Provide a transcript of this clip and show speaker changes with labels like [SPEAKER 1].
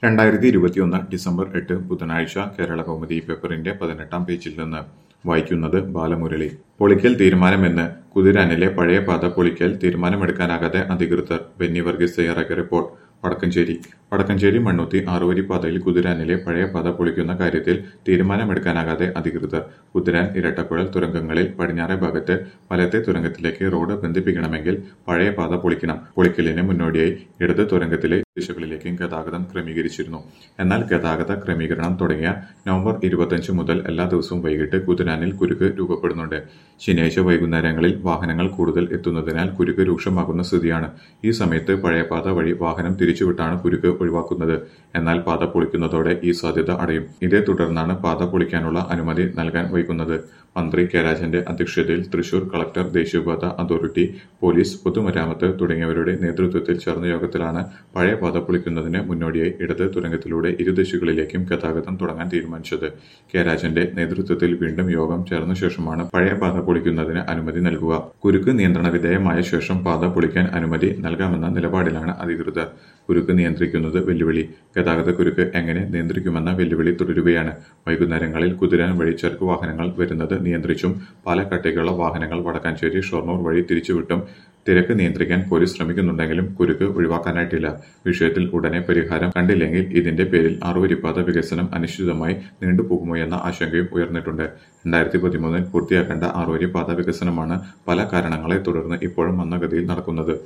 [SPEAKER 1] രണ്ടായിരത്തി ഇരുപത്തിയൊന്ന് ഡിസംബർ എട്ട് ബുധനാഴ്ച കേരള കൗമുദി പേപ്പറിന്റെ പതിനെട്ടാം പേജിൽ നിന്ന് വായിക്കുന്നത് ബാലമുരളി പൊളിക്കൽ തീരുമാനമെന്ന് കുതിരാനിലെ പഴയ പാത പൊളിക്കൽ തീരുമാനമെടുക്കാനാകാതെ അധികൃതർ ബെന്നി വർഗീസ് തയ്യാറാക്കിയ റിപ്പോർട്ട് വടക്കഞ്ചേരി വടക്കഞ്ചേരി മണ്ണുത്തി ആറുവരി പാതയിൽ കുതിരാനിലെ പഴയ പാത പൊളിക്കുന്ന കാര്യത്തിൽ തീരുമാനമെടുക്കാനാകാതെ അധികൃതർ കുതിരാൻ ഇരട്ടക്കുഴൽ തുരങ്കങ്ങളിൽ പടിഞ്ഞാറെ ഭാഗത്ത് വലത്തെ തുരങ്കത്തിലേക്ക് റോഡ് ബന്ധിപ്പിക്കണമെങ്കിൽ പഴയ പാത പൊളിക്കണം പൊളിക്കലിന് മുന്നോടിയായി ഇടത് തുരങ്കത്തിലെ ദിശകളിലേക്കും ഗതാഗതം ക്രമീകരിച്ചിരുന്നു എന്നാൽ ഗതാഗത ക്രമീകരണം തുടങ്ങിയ നവംബർ ഇരുപത്തിയഞ്ച് മുതൽ എല്ലാ ദിവസവും വൈകിട്ട് കുതിരാനിൽ കുരുക്ക് രൂപപ്പെടുന്നുണ്ട് ശനിയാഴ്ച വൈകുന്നേരങ്ങളിൽ വാഹനങ്ങൾ കൂടുതൽ എത്തുന്നതിനാൽ കുരുക്ക് രൂക്ഷമാകുന്ന സ്ഥിതിയാണ് ഈ സമയത്ത് പഴയ പാത വഴി വാഹനം തിരിച്ചുവിട്ടാണ് കുരുക്ക് ഒഴിവാക്കുന്നത് എന്നാൽ പാത പൊളിക്കുന്നതോടെ ഈ സാധ്യത അടയും ഇതേ തുടർന്നാണ് പാത പൊളിക്കാനുള്ള അനുമതി നൽകാൻ വൈകുന്നത് മന്ത്രി കെ രാജന്റെ അധ്യക്ഷതയിൽ തൃശൂർ കളക്ടർ ദേശീയപാത അതോറിറ്റി പോലീസ് പൊതുമരാമത്ത് തുടങ്ങിയവരുടെ നേതൃത്വത്തിൽ ചേർന്ന യോഗത്തിലാണ് പഴയ പാത പൊളിക്കുന്നതിന് മുന്നോടിയായി ഇടത് തുരങ്കത്തിലൂടെ ഇരുദിശകളിലേക്കും ഗതാഗതം തുടങ്ങാൻ തീരുമാനിച്ചത് കെ രാജന്റെ നേതൃത്വത്തിൽ വീണ്ടും യോഗം ചേർന്ന ശേഷമാണ് പഴയ പാത പൊളിക്കുന്നതിന് അനുമതി നൽകുക കുരുക്ക് നിയന്ത്രണ വിധേയമായ ശേഷം പാത പൊളിക്കാൻ അനുമതി നൽകാമെന്ന നിലപാടിലാണ് അധികൃതർ കുരുക്ക് നിയന്ത്രിക്കുന്നത് വെല്ലുവിളി ഗതാഗത കുരുക്ക് എങ്ങനെ നിയന്ത്രിക്കുമെന്ന വെല്ലുവിളി തുടരുകയാണ് വൈകുന്നേരങ്ങളിൽ കുതിരാൻ വഴി ചരക്ക് വാഹനങ്ങൾ വരുന്നത് നിയന്ത്രിച്ചും പാലക്കാട്ടേക്കുള്ള വാഹനങ്ങൾ വടക്കാഞ്ചേരി ഷൊർണൂർ വഴി തിരിച്ചുവിട്ടും തിരക്ക് നിയന്ത്രിക്കാൻ പോലീസ് ശ്രമിക്കുന്നുണ്ടെങ്കിലും കുരുക്ക് ഒഴിവാക്കാനായിട്ടില്ല വിഷയത്തിൽ ഉടനെ പരിഹാരം കണ്ടില്ലെങ്കിൽ ഇതിന്റെ പേരിൽ ആറുവരിപ്പാത വികസനം അനിശ്ചിതമായി നീണ്ടുപോകുമോ എന്ന ആശങ്കയും ഉയർന്നിട്ടുണ്ട് രണ്ടായിരത്തി പതിമൂന്നിൽ പൂർത്തിയാക്കേണ്ട ആറുവരി പാത വികസനമാണ് പല കാരണങ്ങളെ തുടർന്ന് ഇപ്പോഴും മന്ദഗതിയിൽ നടക്കുന്നത്